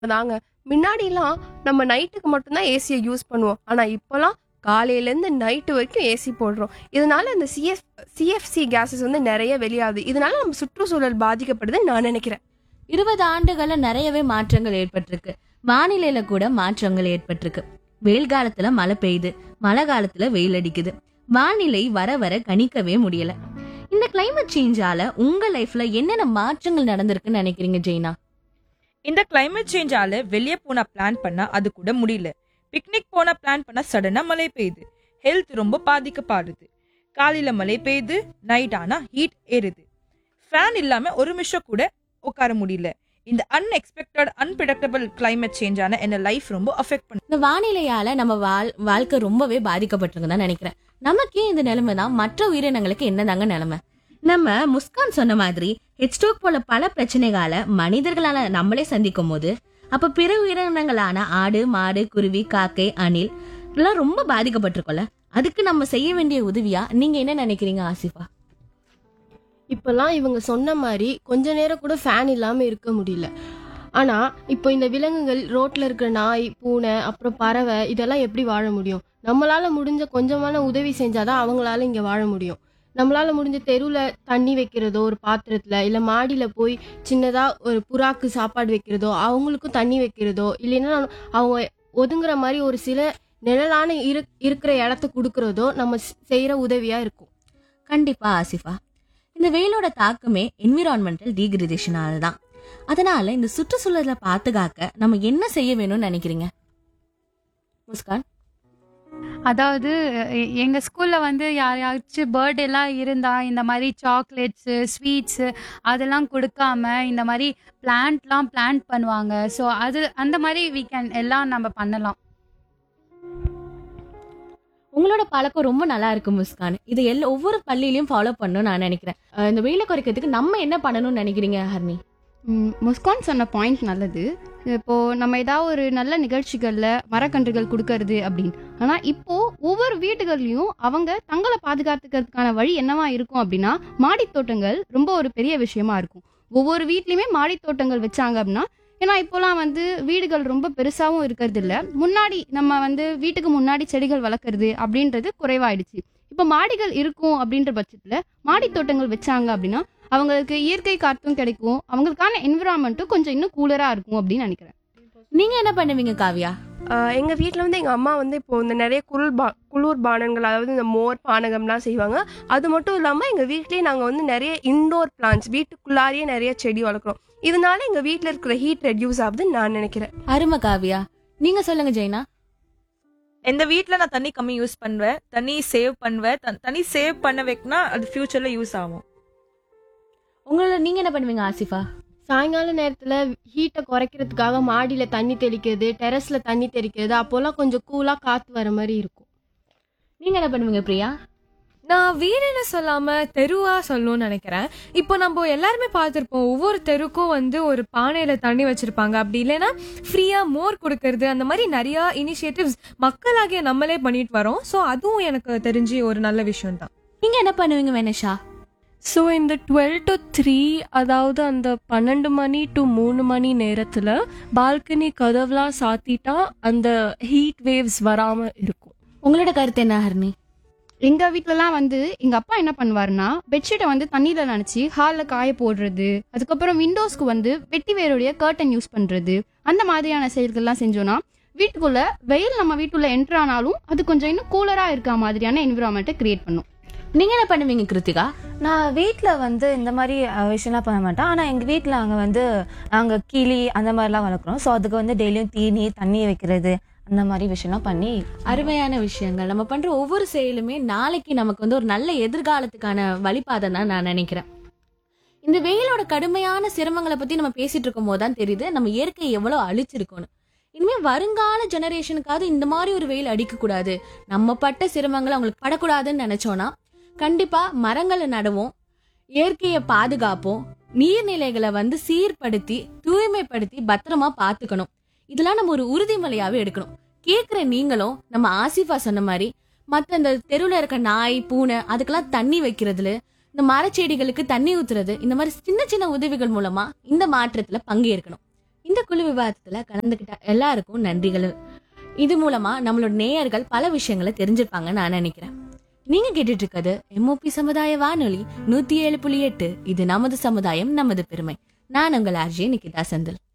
தாங்க முன்னாடிலாம் நம்ம நைட்டுக்கு மட்டும்தான் ஏசியை யூஸ் பண்ணுவோம் ஆனா இப்போலாம் காலையிலேருந்து நைட்டு வரைக்கும் ஏசி போடுறோம் இதனால இந்த சிஎஃப் சிஎஃப்சி கேஸஸ் வந்து நிறைய வெளியாகுது இதனால நம்ம சுற்றுச்சூழல் பாதிக்கப்படுதுன்னு நான் நினைக்கிறேன் இருபது ஆண்டுகள்ல நிறையவே மாற்றங்கள் ஏற்பட்டிருக்கு வானிலையில கூட மாற்றங்கள் ஏற்பட்டிருக்கு வெயில் காலத்துல மழை பெய்யுது மழை காலத்துல வெயில் அடிக்குது வானிலை வர வர கணிக்கவே முடியல இந்த கிளைமேட் சேஞ்சால உங்க லைஃப்ல என்னென்ன மாற்றங்கள் நடந்திருக்குன்னு நினைக்கிறீங்க ஜெய்னா இந்த கிளைமேட் சேஞ்சால வெளியே போனா பிளான் பண்ணா அது கூட முடியல பிக்னிக் போனா பிளான் பண்ணா சடனா மழை பெய்யுது ஹெல்த் ரொம்ப பாதிக்கப்படுது காலையில மழை பெய்யுது நைட் ஆனா ஹீட் ஏறுது ஃபேன் இல்லாம ஒரு நிமிஷம் கூட உட்கார முடியல இந்த அன்எக்ஸ்பெக்டட் அன்பிரடிக்டபிள் கிளைமேட் சேஞ்சான என்ன லைஃப் ரொம்ப அஃபெக்ட் பண்ணு இந்த வானிலையால நம்ம வாழ் வாழ்க்கை ரொம்பவே பாதிக்கப்பட்டிருக்குன்னு தான் நினைக்கிறேன் நமக்கே இந்த நிலைமை தான் மற்ற உயிரினங்களுக்கு என்னதாங்க நிலைமை நம்ம முஸ்கான் சொன்ன மாதிரி ஹெட்ஸ்டோக் போல பல பிரச்சனைகளை மனிதர்களால நம்மளே சந்திக்கும் போது அப்ப பிற உயிரினங்களான ஆடு மாடு குருவி காக்கை அணில் இதெல்லாம் ரொம்ப பாதிக்கப்பட்டிருக்கோம்ல அதுக்கு நம்ம செய்ய வேண்டிய உதவியா நீங்க என்ன நினைக்கிறீங்க ஆசிஃபா இப்போல்லாம் இவங்க சொன்ன மாதிரி கொஞ்ச நேரம் கூட ஃபேன் இல்லாமல் இருக்க முடியல ஆனால் இப்போ இந்த விலங்குகள் ரோட்டில் இருக்கிற நாய் பூனை அப்புறம் பறவை இதெல்லாம் எப்படி வாழ முடியும் நம்மளால முடிஞ்ச கொஞ்சமான உதவி செஞ்சாதான் அவங்களால இங்கே வாழ முடியும் நம்மளால முடிஞ்ச தெருவில் தண்ணி வைக்கிறதோ ஒரு பாத்திரத்தில் இல்லை மாடியில் போய் சின்னதாக ஒரு புறாக்கு சாப்பாடு வைக்கிறதோ அவங்களுக்கும் தண்ணி வைக்கிறதோ இல்லைன்னா அவங்க ஒதுங்குற மாதிரி ஒரு சில நிழலான இரு இருக்கிற இடத்த கொடுக்கறதோ நம்ம செய்கிற உதவியாக இருக்கும் கண்டிப்பா ஆசிஃபா இந்த வெயிலோட தாக்கமே என்விரான்மெண்டல் டீகிரடேஷனால தான் அதனால இந்த சுற்றுச்சூழலை பாதுகாக்க நம்ம என்ன செய்ய வேணும்னு நினைக்கிறீங்க முஸ்கான் அதாவது எ- எங்க ஸ்கூல்ல வந்து யாரையாச்சும் பர்த்டே எல்லாம் இருந்தா இந்த மாதிரி சாக்லேட்ஸு ஸ்வீட்ஸு அதெல்லாம் கொடுக்காம இந்த மாதிரி பிளான்ட்லாம் பிளான்ட் பண்ணுவாங்க ஸோ அது அந்த மாதிரி we can எல்லாம் நம்ம பண்ணலாம் உங்களோட பழக்கம் ரொம்ப நல்லா இருக்கு முஸ்கான் இது எல்லா ஒவ்வொரு பள்ளியிலயும் ஃபாலோ பண்ணணும்னு நான் நினைக்கிறேன் அஹ் இந்த வெயிலை குறைக்கிறதுக்கு நம்ம என்ன பண்ணணும்னு நினைக்கிறீங்க ஹர்னி ம், முஸ்கான் சொன்ன பாயிண்ட் நல்லது இப்போ நம்ம ஏதாவது ஒரு நல்ல நிகழ்ச்சிகள்ல மரக்கன்றுகள் கொடுக்கறது அப்படின்னு ஆனா இப்போ ஒவ்வொரு வீடுகள்லயும் அவங்க தங்களை பாதுகாத்துக்கிறதுக்கான வழி என்னவா இருக்கும் அப்படின்னா மாடித் தோட்டங்கள் ரொம்ப ஒரு பெரிய விஷயமா இருக்கும் ஒவ்வொரு வீட்லயுமே மாடித் தோட்டங்கள் வச்சாங்க அப்படின்னா ஏன்னா இப்போலாம் வந்து வீடுகள் ரொம்ப பெருசாவும் இருக்கிறது இல்ல முன்னாடி நம்ம வந்து வீட்டுக்கு முன்னாடி செடிகள் வளர்க்குறது அப்படின்றது குறைவாயிடுச்சு இப்போ மாடிகள் இருக்கும் அப்படின்ற பட்சத்துல மாடித் தோட்டங்கள் வச்சாங்க அப்படின்னா அவங்களுக்கு இயற்கை காற்றும் கிடைக்கும் அவங்களுக்கான என்விரான்மெண்ட்டும் கொஞ்சம் இன்னும் கூலரா இருக்கும் அப்படின்னு நினைக்கிறேன் நீங்க என்ன பண்ணுவீங்க காவியா ஆஹ் எங்க வீட்ல வந்து எங்க அம்மா வந்து இப்போ இந்த நிறைய குளிர் பா குளிர் பானங்கள் அதாவது இந்த மோர் பானகம்லாம் செய்வாங்க அது மட்டும் இல்லாம எங்க வீட்லயே நாங்க வந்து நிறைய இன்டோர் பிளான்ஸ் வீட்டுக்குள்ளாரியே நிறைய செடி வளர்க்குறோம் இதனால எங்க வீட்ல இருக்கிற ஹீட் ரெடியூஸ் ஆகுதுன்னு நான் நினைக்கிறேன் அருமை காவியா நீங்க சொல்லுங்க ஜெய்னா எந்த வீட்ல நான் தண்ணி கம்மி யூஸ் பண்ணுவேன் தண்ணி சேவ் பண்ணுவேன் தன்- தண்ணி சேவ் பண்ண வைக்கினா அது ஃபியூச்சர்ல யூஸ் ஆகும் உங்களோட நீங்க என்ன பண்ணுவீங்க ஆசிஃபா சாயங்கால நேரத்துல ஹீட்டை குறைக்கிறதுக்காக மாடியில தண்ணி தெளிக்கிறது டெரஸ்ல தண்ணி தெளிக்கிறது அப்போல்லாம் கொஞ்சம் கூலா காத்து வர மாதிரி இருக்கும் நீங்க என்ன பண்ணுவீங்க பிரியா நான் வீடுன்னு சொல்லாம தெருவா சொல்லணும்னு நினைக்கிறேன் இப்போ நம்ம எல்லாருமே பார்த்துருப்போம் ஒவ்வொரு தெருக்கும் வந்து ஒரு பானையில தண்ணி வச்சிருப்பாங்க அப்படி இல்லைன்னா ஃப்ரீயா மோர் கொடுக்கறது அந்த மாதிரி நிறைய இனிஷியேட்டிவ்ஸ் மக்களாகிய நம்மளே பண்ணிட்டு வரோம் ஸோ அதுவும் எனக்கு தெரிஞ்சு ஒரு நல்ல விஷயம் தான் நீங்க என்ன பண்ணுவீங்க வெனஷா ஸோ இந்த டுவெல் டு த்ரீ அதாவது அந்த பன்னெண்டு மணி டு மூணு மணி நேரத்தில் பால்கனி கதவுலாம் சாத்திட்டா அந்த ஹீட் வேவ்ஸ் வராமல் இருக்கும் உங்களோட கருத்து என்ன ஹர்னி எங்க வீட்லலாம் வந்து எங்க அப்பா என்ன பண்ணுவாருன்னா பெட்ஷீட்டை வந்து தண்ணியில நனைச்சு ஹாலில் காய போடுறது அதுக்கப்புறம் விண்டோஸ்க்கு வந்து வெட்டி வேருடைய கர்டன் யூஸ் பண்றது அந்த மாதிரியான செயல்கள்லாம் செஞ்சோம்னா வீட்டுக்குள்ள வெயில் நம்ம வீட்டுக்குள்ள என்ட்ரு ஆனாலும் அது கொஞ்சம் இன்னும் கூலரா இருக்க மாதிரியான என்விரான்மெண்ட்டை கிரியேட் பண்ணும் நீங்க என்ன பண்ணுவீங்க கிருத்திகா நான் வீட்டில் வந்து இந்த மாதிரி அஹ், விஷயம்லாம் பண்ண மாட்டேன் ஆனால் எங்கள் வீட்டில் நாங்கள் வந்து நாங்கள் கிளி அந்த மாதிரிலாம் வளர்க்குறோம் ஸோ அதுக்கு வந்து டெய்லியும் தீனி தண்ணி வைக்கிறது அந்த மாதிரி விஷயம்லாம் பண்ணி அருமையான விஷயங்கள் நம்ம பண்ற ஒவ்வொரு செயலுமே நாளைக்கு நமக்கு வந்து ஒரு நல்ல எதிர்காலத்துக்கான வழிபாதை தான் நான் நினைக்கிறேன் இந்த வெயிலோட கடுமையான சிரமங்களை பத்தி நம்ம பேசிட்டு இருக்கும் போது தான் தெரியுது நம்ம இயற்கை எவ்வளவு அழிச்சிருக்கோன்னு இனிமே வருங்கால ஜெனரேஷனுக்காவது இந்த மாதிரி ஒரு வெயில் அடிக்க கூடாது நம்ம பட்ட சிரமங்கள் அவங்களுக்கு படக்கூடாதுன்னு நினைச்சோம்னா கண்டிப்பா மரங்களை நடுவோம் இயற்கையை பாதுகாப்போம் நீர்நிலைகளை வந்து சீர்படுத்தி தூய்மைப்படுத்தி பத்திரமா பாத்துக்கணும் இதெல்லாம் நம்ம ஒரு உறுதிமொழியாவே எடுக்கணும் கேக்குற நீங்களும் நம்ம ஆசிஃபா சொன்ன மாதிரி மத்த இந்த தெருவுல இருக்க நாய் பூனை அதுக்கெல்லாம் தண்ணி வைக்கிறதுல இந்த மரச்செடிகளுக்கு தண்ணி ஊத்துறது இந்த மாதிரி சின்ன சின்ன உதவிகள் மூலமா இந்த மாற்றத்துல பங்கேற்கணும் இந்த குழு விவாதத்துல கலந்துக்கிட்ட எல்லாருக்கும் நன்றிகள் இது மூலமா நம்மளோட நேயர்கள் பல விஷயங்களை தெரிஞ்சிருப்பாங்கன்னு நான் நினைக்கிறேன் நீங்க கேட்டுட்டு இருக்கிறது எம்ஓபி சமுதாய வானொலி நூத்தி ஏழு புள்ளி எட்டு இது நமது சமுதாயம் நமது பெருமை நான் உங்கள் ஆர்ஜே நிகிதா செந்தில்